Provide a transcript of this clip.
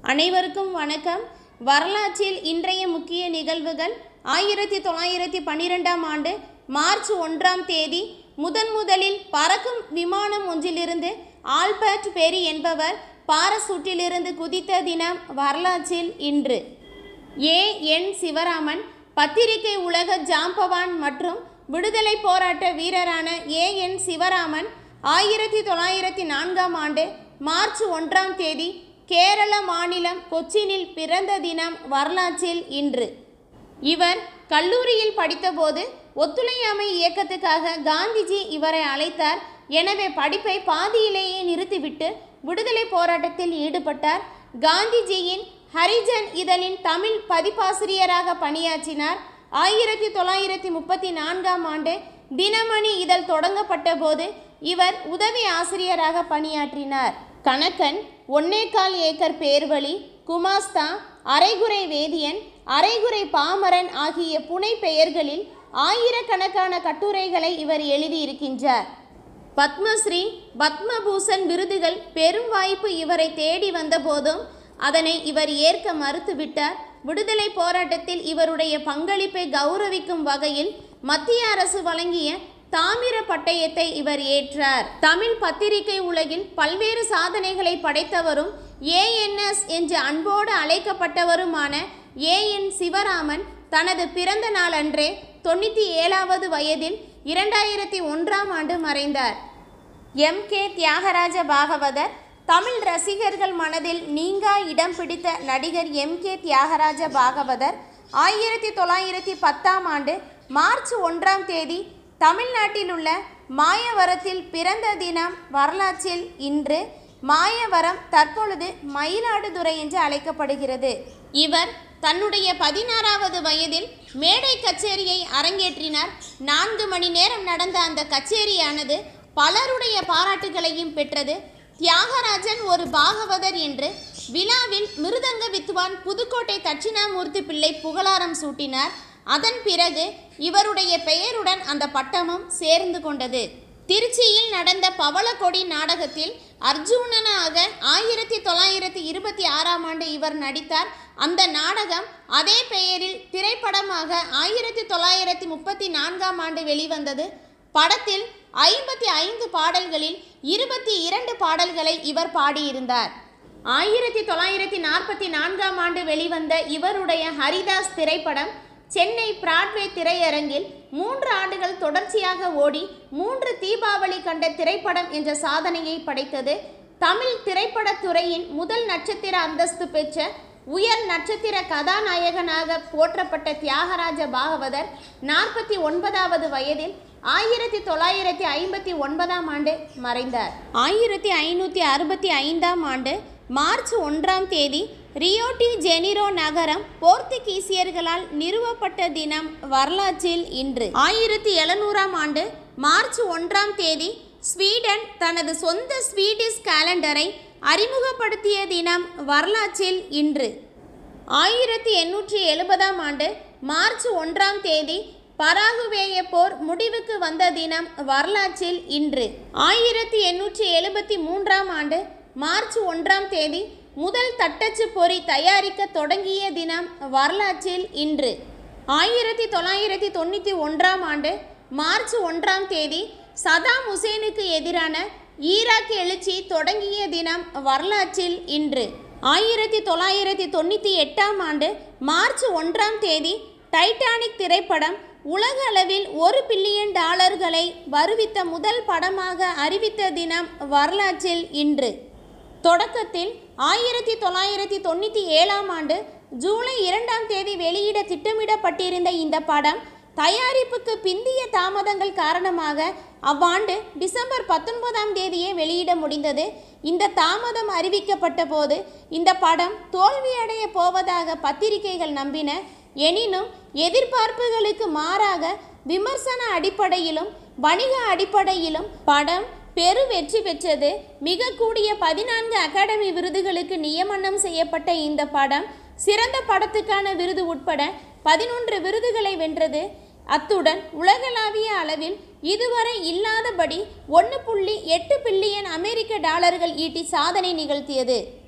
அனைவருக்கும் வணக்கம் வரலாற்றில் இன்றைய முக்கிய நிகழ்வுகள் ஆயிரத்தி தொள்ளாயிரத்தி பன்னிரெண்டாம் ஆண்டு மார்ச் ஒன்றாம் தேதி முதன் முதலில் பறக்கும் விமானம் ஒன்றிலிருந்து ஆல்பர்ட் பெரி என்பவர் பாரசூட்டிலிருந்து குதித்த தினம் வரலாற்றில் இன்று ஏ என் சிவராமன் பத்திரிகை உலக ஜாம்பவான் மற்றும் விடுதலை போராட்ட வீரரான ஏ என் சிவராமன் ஆயிரத்தி தொள்ளாயிரத்தி நான்காம் ஆண்டு மார்ச் ஒன்றாம் தேதி கேரள மாநிலம் கொச்சினில் பிறந்த தினம் வரலாற்றில் இன்று இவர் கல்லூரியில் படித்தபோது ஒத்துழையாமை இயக்கத்துக்காக காந்திஜி இவரை அழைத்தார் எனவே படிப்பை பாதியிலேயே நிறுத்திவிட்டு விடுதலை போராட்டத்தில் ஈடுபட்டார் காந்திஜியின் ஹரிஜன் இதழின் தமிழ் பதிப்பாசிரியராக பணியாற்றினார் ஆயிரத்தி தொள்ளாயிரத்தி முப்பத்தி நான்காம் ஆண்டு தினமணி இதழ் தொடங்கப்பட்ட போது இவர் உதவி ஆசிரியராக பணியாற்றினார் கணக்கன் ஒன்னேகால் ஏக்கர் பேர்வழி குமாஸ்தா அரைகுறை வேதியன் அரைகுறை பாமரன் ஆகிய புனை பெயர்களில் ஆயிரக்கணக்கான கட்டுரைகளை இவர் எழுதியிருக்கின்றார் பத்மஸ்ரீ பத்மபூஷன் விருதுகள் பெரும் வாய்ப்பு இவரை தேடி வந்தபோதும் அதனை இவர் ஏற்க மறுத்துவிட்டார் விடுதலை போராட்டத்தில் இவருடைய பங்களிப்பை கௌரவிக்கும் வகையில் மத்திய அரசு வழங்கிய தாமிர பட்டயத்தை இவர் ஏற்றார் தமிழ் பத்திரிகை உலகில் பல்வேறு சாதனைகளை படைத்தவரும் ஏஎன்எஸ் என்று அன்போடு அழைக்கப்பட்டவருமான ஏஎன் சிவராமன் தனது பிறந்த நாளன்றே தொண்ணூற்றி ஏழாவது வயதில் இரண்டாயிரத்தி ஒன்றாம் ஆண்டு மறைந்தார் எம் கே தியாகராஜ பாகவதர் தமிழ் ரசிகர்கள் மனதில் நீங்கா இடம் பிடித்த நடிகர் எம் கே தியாகராஜ பாகவதர் ஆயிரத்தி தொள்ளாயிரத்தி பத்தாம் ஆண்டு மார்ச் ஒன்றாம் தேதி தமிழ்நாட்டில் உள்ள மாயவரத்தில் பிறந்த தினம் வரலாற்றில் இன்று மாயவரம் தற்பொழுது மயிலாடுதுறை என்று அழைக்கப்படுகிறது இவர் தன்னுடைய பதினாறாவது வயதில் மேடை கச்சேரியை அரங்கேற்றினார் நான்கு மணி நேரம் நடந்த அந்த கச்சேரியானது பலருடைய பாராட்டுகளையும் பெற்றது தியாகராஜன் ஒரு பாகவதர் என்று விழாவில் மிருதங்க வித்வான் புதுக்கோட்டை தட்சிணாமூர்த்தி பிள்ளை புகழாரம் சூட்டினார் அதன் பிறகு இவருடைய பெயருடன் அந்த பட்டமும் சேர்ந்து கொண்டது திருச்சியில் நடந்த பவளக்கொடி நாடகத்தில் அர்ஜுனனாக ஆயிரத்தி தொள்ளாயிரத்தி இருபத்தி ஆறாம் ஆண்டு இவர் நடித்தார் அந்த நாடகம் அதே பெயரில் திரைப்படமாக ஆயிரத்தி தொள்ளாயிரத்தி முப்பத்தி நான்காம் ஆண்டு வெளிவந்தது படத்தில் ஐம்பத்தி ஐந்து பாடல்களில் இருபத்தி இரண்டு பாடல்களை இவர் பாடியிருந்தார் ஆயிரத்தி தொள்ளாயிரத்தி நாற்பத்தி நான்காம் ஆண்டு வெளிவந்த இவருடைய ஹரிதாஸ் திரைப்படம் சென்னை பிராட்வே திரையரங்கில் மூன்று ஆண்டுகள் தொடர்ச்சியாக ஓடி மூன்று தீபாவளி கண்ட திரைப்படம் என்ற சாதனையை படைத்தது தமிழ் திரைப்படத் துறையின் முதல் நட்சத்திர அந்தஸ்து பெற்ற உயர் நட்சத்திர கதாநாயகனாக போற்றப்பட்ட தியாகராஜ பாகவதர் நாற்பத்தி ஒன்பதாவது வயதில் ஆயிரத்தி தொள்ளாயிரத்தி ஐம்பத்தி ஒன்பதாம் ஆண்டு மறைந்தார் ஆயிரத்தி ஐநூற்றி அறுபத்தி ஐந்தாம் ஆண்டு மார்ச் ஒன்றாம் தேதி ரியோ டி ஜெனிரோ நகரம் போர்த்துகீசியர்களால் நிறுவப்பட்ட தினம் வரலாற்றில் இன்று ஆயிரத்தி எழுநூறாம் ஆண்டு மார்ச் ஒன்றாம் தேதி ஸ்வீடன் தனது சொந்த ஸ்வீடிஷ் காலண்டரை அறிமுகப்படுத்திய தினம் வரலாற்றில் இன்று ஆயிரத்தி எண்ணூற்றி எழுபதாம் ஆண்டு மார்ச் ஒன்றாம் தேதி பராகுவேய போர் முடிவுக்கு வந்த தினம் வரலாற்றில் இன்று ஆயிரத்தி எண்ணூற்றி எழுபத்தி மூன்றாம் ஆண்டு மார்ச் ஒன்றாம் தேதி முதல் தட்டச்சு பொறி தயாரிக்க தொடங்கிய தினம் வரலாற்றில் இன்று ஆயிரத்தி தொள்ளாயிரத்தி தொண்ணூற்றி ஒன்றாம் ஆண்டு மார்ச் ஒன்றாம் தேதி சதாம் ஹுசேனுக்கு எதிரான ஈராக் எழுச்சி தொடங்கிய தினம் வரலாற்றில் இன்று ஆயிரத்தி தொள்ளாயிரத்தி தொண்ணூற்றி எட்டாம் ஆண்டு மார்ச் ஒன்றாம் தேதி டைட்டானிக் திரைப்படம் உலக அளவில் ஒரு பில்லியன் டாலர்களை வருவித்த முதல் படமாக அறிவித்த தினம் வரலாற்றில் இன்று தொடக்கத்தில் ஆயிரத்தி தொள்ளாயிரத்தி தொண்ணூற்றி ஏழாம் ஆண்டு ஜூலை இரண்டாம் தேதி வெளியிட திட்டமிடப்பட்டிருந்த இந்த படம் தயாரிப்புக்கு பிந்திய தாமதங்கள் காரணமாக அவ்வாண்டு டிசம்பர் பத்தொன்பதாம் தேதியே வெளியிட முடிந்தது இந்த தாமதம் அறிவிக்கப்பட்ட போது இந்த படம் தோல்வியடைய போவதாக பத்திரிகைகள் நம்பின எனினும் எதிர்பார்ப்புகளுக்கு மாறாக விமர்சன அடிப்படையிலும் வணிக அடிப்படையிலும் படம் பெரு வெற்றி பெற்றது மிக கூடிய பதினான்கு அகாடமி விருதுகளுக்கு நியமனம் செய்யப்பட்ட இந்த படம் சிறந்த படத்துக்கான விருது உட்பட பதினொன்று விருதுகளை வென்றது அத்துடன் உலகளாவிய அளவில் இதுவரை இல்லாதபடி ஒன்று புள்ளி எட்டு பில்லியன் அமெரிக்க டாலர்கள் ஈட்டி சாதனை நிகழ்த்தியது